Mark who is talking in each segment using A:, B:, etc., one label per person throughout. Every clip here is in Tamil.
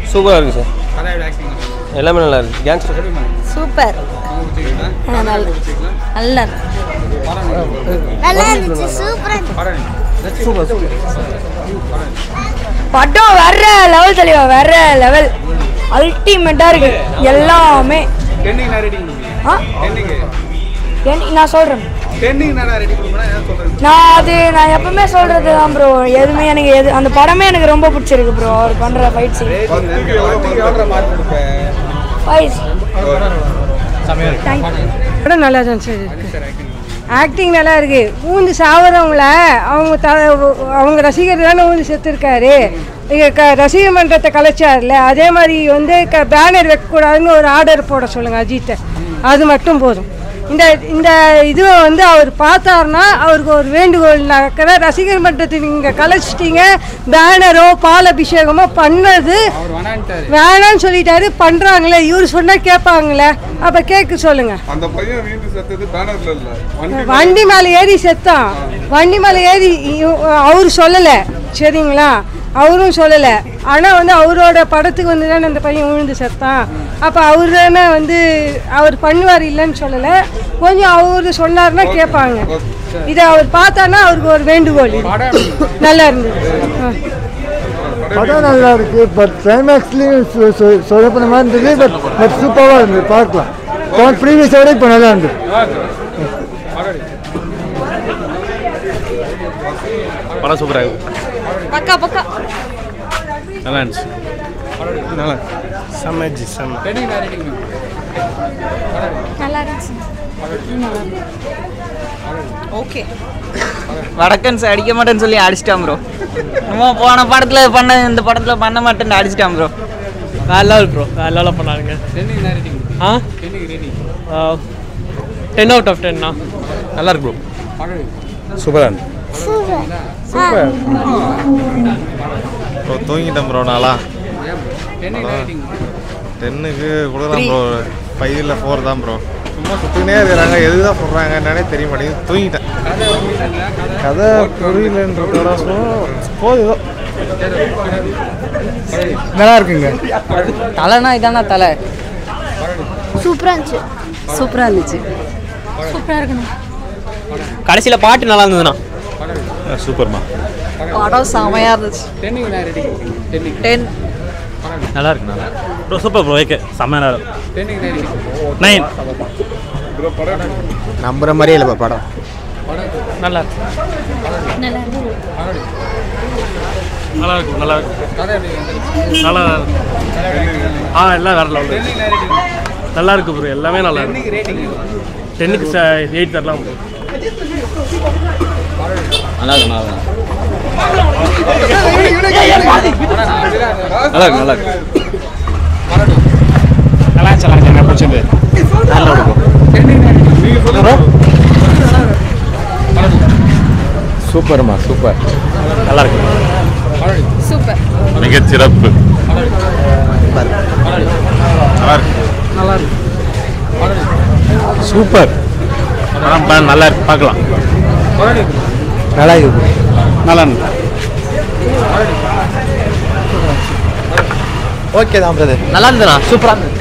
A: சூப்பராக இருக்குது சார்
B: கதையோட ஆக்டிங்
A: எல்லாமே நல்லா இருக்குது கேங்ஸ்டர்
C: சூப்பர் நல்லா நல்லா
D: நல்லா இருந்துச்சு சூப்பரா
C: படம் வேற லெவல் தெளிவா வேற லெவல் அல்டிமேட்டா இருக்கு எல்லாமே
B: டென்னிங் நான் ரேட்டிங்
C: ஆ
B: டென்னிங்
C: ஏன் நான் சொல்றேன்
B: டென்னிங் நான் ரேட்டிங் கொடுப்பேன் என்ன சொல்றேன்
C: நான் அது நான் எப்பவுமே சொல்றது தான் ப்ரோ எதுவுமே எனக்கு எது அந்த படமே எனக்கு ரொம்ப பிடிச்சிருக்கு ப்ரோ அவர் பண்ற ஃபைட் சீன்
B: ரேட்டிங் எவ்வளோ மார்க் கொடுப்பேன்
C: ஃபைட்
E: படம் நல்லா தான் சார் இருக்கு ஆக்டிங் நல்லா இருக்கு ஊந்து சாவறவங்கள அவங்க த அவங்க ரசிகர் தானே ஊந்து செத்துருக்காரு இங்கே க ரசிகர் மன்றத்தை கலைச்சார்ல அதே மாதிரி வந்து க பேனர் வைக்கக்கூடாதுன்னு ஒரு ஆர்டர் போட சொல்லுங்கள் அஜித்தை அது மட்டும் போதும் இந்த இந்த இதுவை வந்து அவர் பார்த்தாருன்னா அவருக்கு ஒரு வேண்டுகோள் நடக்கிற ரசிகர் மன்றத்தை நீங்கள் கலைச்சிட்டீங்க பேனரோ பால் அபிஷேகமோ பண்ணது
B: அவர் வேணான்ட்டாரு
E: வேணாம்னு சொல்லிட்டாரு பண்ணுறாங்களே இவர் சொன்னால் கேட்பாங்களே அப்போ கேட்க சொல்லுங்கள்
F: அந்த பையன் வீட்டு செத்தது பேனர்ல இல்ல வண்டி
E: வண்டி மேலே ஏறி செத்தான் வண்டி மேலே ஏறி அவர் சொல்லலை சரிங்களா அவரும் சொல்லலை ஆனால் வந்து அவரோட படத்துக்கு வந்து தானே அந்த பையன் விழுந்து செத்தான் அப்போ அவர் தானே வந்து அவர் பண்ணுவார் இல்லைன்னு சொல்லலை கொஞ்சம் அவர் சொன்னார்னா கேட்பாங்க இதை அவர் பார்த்தாருன்னா அவருக்கு ஒரு வேண்டுகோள் இது. நல்லா இருந்தது ஆ.
G: படம் நல்லா இருக்கு பட் கிளைமேக்ஸ்லேயும் சொதப்பின மாதிரி இருந்தது பட் பட் சூப்பராக இருந்தது பார்க்கலாம் ப்ரீவியஸை விட இப்போ நல்லா இருந்தது
A: படம் சூப்பராக இருக்குது
C: பக்கா பக்கா
A: நல்லா இருந்துச்சு நல்லா செம்ம செம்ம
B: டென்னிங் நான் ரேட்டிங்
C: நல்லா இருந்துச்சு
H: ஓகே வடக்கன்ஸ் அடிக்க மாட்டேன்னு சொல்லி அடிச்சிட்டான் ப்ரோ நம்ம போன படத்தில் பண்ண இந்த படத்தில் பண்ண மாட்டேன்னு அடிச்சிட்டான் ப்ரோ
I: வேற லெவல் ப்ரோ வேற லெவலில் பண்ணாருங்க
B: டென்னிங் நான் ரேட்டிங்
I: ஆ
B: டென்னிங் ரேட்டிங்
I: டென் அவுட் ஆஃப் டென்னா
A: நல்லா இருக்கு ப்ரோ
B: படம்
A: சூப்பராக இருந்துச்சு
D: சூப்பர்
J: ப்ரோ தூங்கிட்டேன் ப்ரோ நாளா
B: டென்னிங் நான் ரேட்டிங்
J: டென்னுக்கு கொடுக்கலாம் ப்ரோ ஃபைவ் இல்லை ஃபோர் தான் ப்ரோ சும்மா சுற்றினே இருக்கிறாங்க எதுக்கு தான் சொல்கிறாங்க என்னன்னே தெரிய மாட்டேங்குது தூங்கிட்டேன் கதை புரியலன்றதோட போதும்
G: நல்லா இருக்குங்க
H: தலைனா இதானா தலை
D: சூப்பரா இருந்துச்சு
C: சூப்பரா இருந்துச்சு சூப்பரா இருக்கணும்
I: கடைசியில் பாட்டு நல்லா இருந்ததுண்ணா
A: சூப்பர்மா
H: படம் செமையாக இருந்துச்சு
B: டென்னிங் நான் ரேட்டிங் டென்னிங்
H: டென்
A: நல்லா இருக்கு நல்லா ப்ரோ சூப்பர் ப்ரோ ஓகே செம்ம நேரம்
B: டென்னிங் நான் ரேட்டிங்
A: நைன்
G: நம்புற மாதிரியே இல்லைப்பா படம்
I: நல்லா இருக்கு
C: நல்லா இருக்கு
A: நல்லா இருக்கும் நல்லா இருக்கும்
B: கதை எப்படி இருந்துச்சு
A: நல்லா ஆ எல்லாம் வேற லெவலில்
B: டென்னிங் நான் ரேட்டிங்
A: நல்லா இருக்கு ப்ரோ எல்லாமே நல்லா இருக்கு
B: டென்னிங் ரேட்டிங்
A: டென்னுக்கு எயிட் தரலாம் ப்ரோ நல்லா இருக்கு நல்லா நல்லா இருக்கு நல்லா இருக்கு
I: நல்லா இருந்துச்சு நல்லா இருந்துச்சு எனக்கு பிடிச்சது
A: நல்லா இருக்கும்
G: சூப்பர்மா சூப்பர்
A: நல்லா இருக்கு
C: சூப்பர்
J: மிகச்சிறப்பு நல்லா இருக்கு
A: சூப்பர் படம் படம் நல்லா இருக்கு பார்க்கலாம்
G: நல்லா இருக்கு
A: நல்லா இருக்கு
G: ஓகே தான் பிரதர்
H: நல்லா இருந்ததுண்ணா சூப்பராக இருந்தது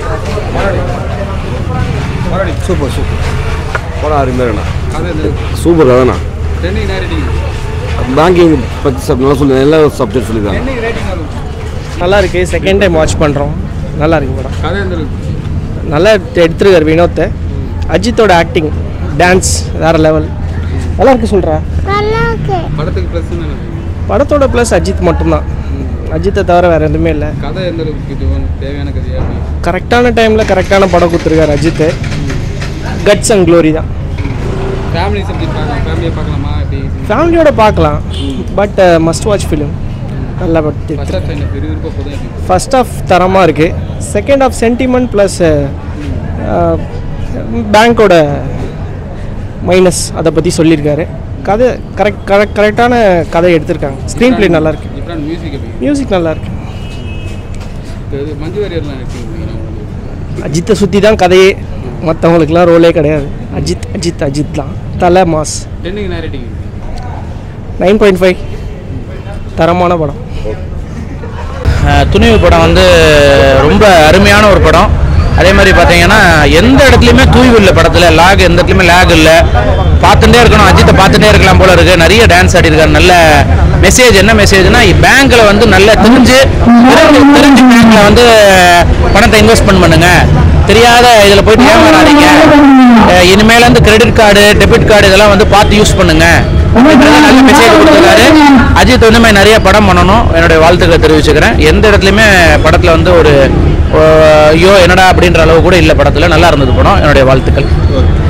G: சூப்பர் சூப்பர்
F: படம் அருமையாண்ணா
B: கதை இருந்தது
F: சூப்பர் கதாண்ணா
B: டென்னிங் நான் ரேட்டிங்
F: பேங்கிங் பற்றி சப் நல்லா சொல்லி எல்லா சப்ஜெக்ட் சொல்லியிருக்காங்க
B: டென்னிங் ரேட்டிங் வரும்
I: நல்லா இருக்கு செகண்ட் டைம் வாட்ச் பண்ணுறோம் நல்லா இருக்கு படம்
B: கதை இருந்தது
I: நல்லா எடுத்துருக்காரு வினோத்தை அஜித்தோட ஆக்டிங் டான்ஸ் வேற லெவல் நல்லா இருக்கு சொல்கிறா
D: நல்லா இருக்கு
B: படத்துக்கு ப்ளஸ் என்ன
I: படத்தோட ப்ளஸ் அஜித் மட்டும்தான் அஜித்தை தவிர வேற எதுவுமே இல்லை
B: கதை எந்த அளவுக்கு இது தேவையான கதையா அப்படி
I: கரெக்டான டைமில் கரெக்டான படம் கொடுத்துருக்காரு அஜித் கட்ஸ் அண்ட் க்ளோரி தான்
B: ஃபேமிலி சப்ஜெக்ட் பார்க்கலாம் ஃபேமிலியை பார்க்கலாமா எப்படி
I: ஃபேமிலியோட பார்க்கலாம் பட் மஸ்ட் வாட்ச் ஃபிலிம் நல்லா பட்
B: ஃபர்ஸ்ட் ஆஃப் என்ன பெரிய விருப்பம் போதும் எப்படி
I: ஃபர்ஸ்ட் ஆஃப் தரமாக இருக்குது செகண்ட் ஆஃப் சென்டிமெண்ட் ப்ளஸ் பேங்க்கோட மைனஸ் அதை பற்றி சொல்லியிருக்காரு கதை கரெக்ட் கரெக்ட் கரெக்டான கதை எடுத்திருக்காங்க ஸ்க்ரீன் ப்ளே நல்லா இருக்கு
B: டிஃப்ரெண்ட் மியூசிக் எப்படி
I: மியூசிக் நல்லா இருக்கு
B: இப்போ இது மஞ்சு வாரியர்லாம் எப்படி உங்களுக்கு
I: அஜித்தை சுற்றி தான் கதையே மற்றவங்களுக்குலாம் ரோலே கிடையாது அஜித் அஜித் அஜித் தான் தலை மாஸ்
B: டென்னிங் நான் ரேட்டிங்
I: நைன் பாயிண்ட் ஃபைவ் தரமான படம்
K: அஹ், துணிவு படம் வந்து ரொம்ப அருமையான ஒரு படம் அதே மாதிரி பார்த்தீங்கன்னா எந்த இடத்துலையுமே தூய்வு இல்லை படத்தில் லாக் எந்த இடத்துலையுமே லேக் இல்லை பார்த்துட்டே இருக்கணும் அஜித்தை பார்த்துட்டே இருக்கலாம் போல இருக்கு நிறைய டான்ஸ் ஆடிருக்காரு நல்ல மெசேஜ் என்ன மெசேஜ்னா பேங்க்ல வந்து நல்லா தெரிஞ்சு தெரிஞ்சு தெரிஞ்சு பேங்க்ல வந்து பணத்தை இன்வெஸ்ட்மெண்ட் பண்ணுங்க தெரியாத இதில் போயிட்டு ஏமாறாதீங்க அஹ் இனிமேல் வந்து கிரெடிட் கார்டு டெபிட் கார்டு இதெல்லாம் வந்து பார்த்து யூஸ் பண்ணுங்க அப்படின்றத நல்ல மெசேஜ் கொடுத்துருக்காரு அஜித் வந்து மாதிரி நிறைய படம் பண்ணணும் என்னுடைய வாழ்த்துக்களை தெரிவிச்சுக்கிறேன் எந்த இடத்துலையுமே படத்தில் வந்து ஒரு அஹ், ஐயோ என்னடா அப்படின்ற அளவு கூட இல்லை படத்தில் நல்லா இருந்தது படம் என்னுடைய வாழ்த்துக்கள்